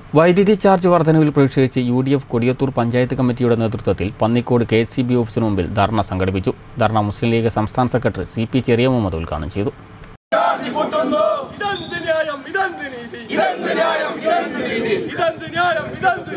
വൈദ്യുതി ചാർജ് വർധനവിൽ പ്രതിഷേധിച്ച് U D F Kodiyathur panchayat കമ്മിറ്റിയുടെ നേതൃത്വത്തിൽ Pannikkode K S C B ഓഫീസിന് മുമ്പിൽ ധർണ സംഘടിപ്പിച്ചു ധർണ മുസ്ലിം ലീഗ് സംസ്ഥാന secretary C P Cheriya Muhammad ഉദ്ഘാടനം ചെയ്തു ഇതെന്ത് ന്യായം ഇതെന്ത് നീതി ഇതെന്ത് ന്യായം ഇതെന്ത് നീതി ഇതെന്ത് ന്യായം ഇതെന്ത്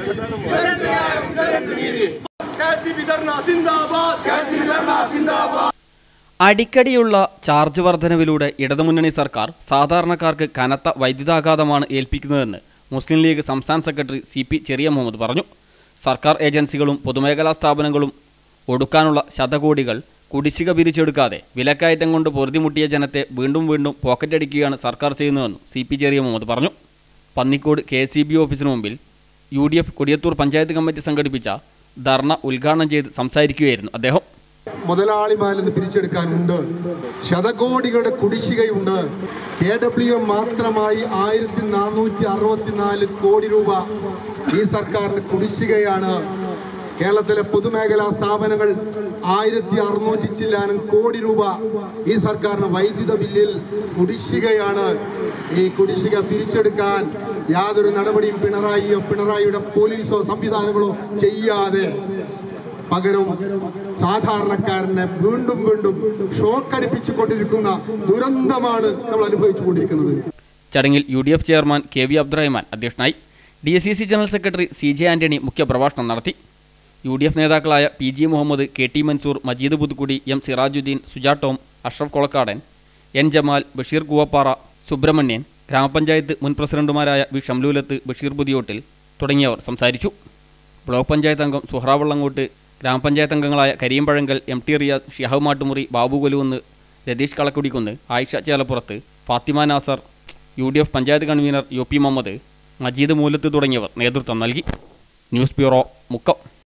നീതി കാസി ധർണ സിന്ദാബാദ് കാസി ധർണ സിന്ദാബാദ് അടിക്കടിയുള്ള ചാർജ് വർധനവിലൂടെ ഇടതുമുന്നണി സർക്കാർ സാധാരണക്കാർക്ക് കനത്ത വൈദ്യുതാഘാതമാണ് ഏൽപ്പിക്കുന്നതെന്ന് മുസ്ലിം ലീഗ് സംസ്ഥാന secretary C P Cheriya Muhammad പറഞ്ഞു സർക്കാർ ഏജൻസികളും പൊതുമേഖലാ സ്ഥാപനങ്ങളും ഒടുക്കാനുള്ള ശതകോടികൾ കുടിശ്ശിക പിരിച്ചെടുക്കാതെ വിലക്കയറ്റം കൊണ്ട് പൊറുതിമുട്ടിയ ജനത്തെ വീണ്ടും വീണ്ടും പോക്കറ്റടിക്കുകയാണ് സർക്കാർ ചെയ്യുന്നതെന്നും സി പി ചെറിയ മുഹമ്മദ് പറഞ്ഞു പന്നിക്കോട് കെ സി ബി ഓഫീസിന് മുമ്പിൽ U D F Kodiyathur panchayat committee സംഘടിപ്പിച്ച ധർണ ഉദ്ഘാടനം ചെയ്ത് സംസാരിക്കുകയായിരുന്നു അദ്ദേഹം മുതലാളിമാരിൽ നിന്ന് പിരിച്ചെടുക്കാനുണ്ട് ശതകോടികളുടെ കുടിശ്ശികയുണ്ട് കെ ഡബ്ല്യു എം മാത്രമായി ആയിരത്തി നാനൂറ്റി അറുപത്തിനാല് കോടി രൂപ ഈ സർക്കാരിന് കുടിശ്ശികയാണ് കേരളത്തിലെ പൊതുമേഖലാ സ്ഥാപനങ്ങൾ ആയിരത്തി അറുന്നൂറ്റി ചില്ലാനും കോടി രൂപ ഈ സർക്കാരിന് വൈദ്യുത ബില്ലിൽ കുടിശ്ശികയാണ് ഈ കുടിശ്ശിക പിരിച്ചെടുക്കാൻ യാതൊരു നടപടിയും പിണറായിയോ പിണറായിയുടെ പോലീസോ സംവിധാനങ്ങളോ ചെയ്യാതെ പകരം സാധാരണക്കാരനെ വീണ്ടും വീണ്ടും ഷോക്കടിപ്പിച്ചു കൊണ്ടിരിക്കുന്ന ദുരന്തമാണ് നമ്മൾ അനുഭവിച്ചു കൊണ്ടിരിക്കുന്നത് ചടങ്ങിൽ U D F chairman K V Abdurahman അധ്യക്ഷനായി D C C general secretary C J Antony മുഖ്യപ്രഭാഷണം നടത്തി യു ഡി എഫ് നേതാക്കളായ P G Muhammad K T Mansoor Majeed Puthukkudi M Sirajuddin Suja Tom Ashraf Kolakkadan N Jamal Basheer Koovappara Subramanian ഗ്രാമപഞ്ചായത്ത് മുൻ പ്രസിഡന്റുമാരായ വി ഷംലൂലത്ത് ബഷീർ പുതിയോട്ടിൽ തുടങ്ങിയവർ സംസാരിച്ചു ബ്ലോക്ക് പഞ്ചായത്ത് അംഗം സുഹ്റ വള്ളങ്ങോട്ട് ഗ്രാമപഞ്ചായത്ത് അംഗങ്ങളായ Kareem Pazhankal M T Riyas Shihab Mattumuri Babu Koluvunnu Ratheesh Kalakkudikkunnu Ayisha Chelappurath Fathima Nasar U D F panchayat convener U P Muhammad Majeed Moolath തുടങ്ങിയവർ നേതൃത്വം നൽകി ന്യൂസ് ബ്യൂറോ മുക്കം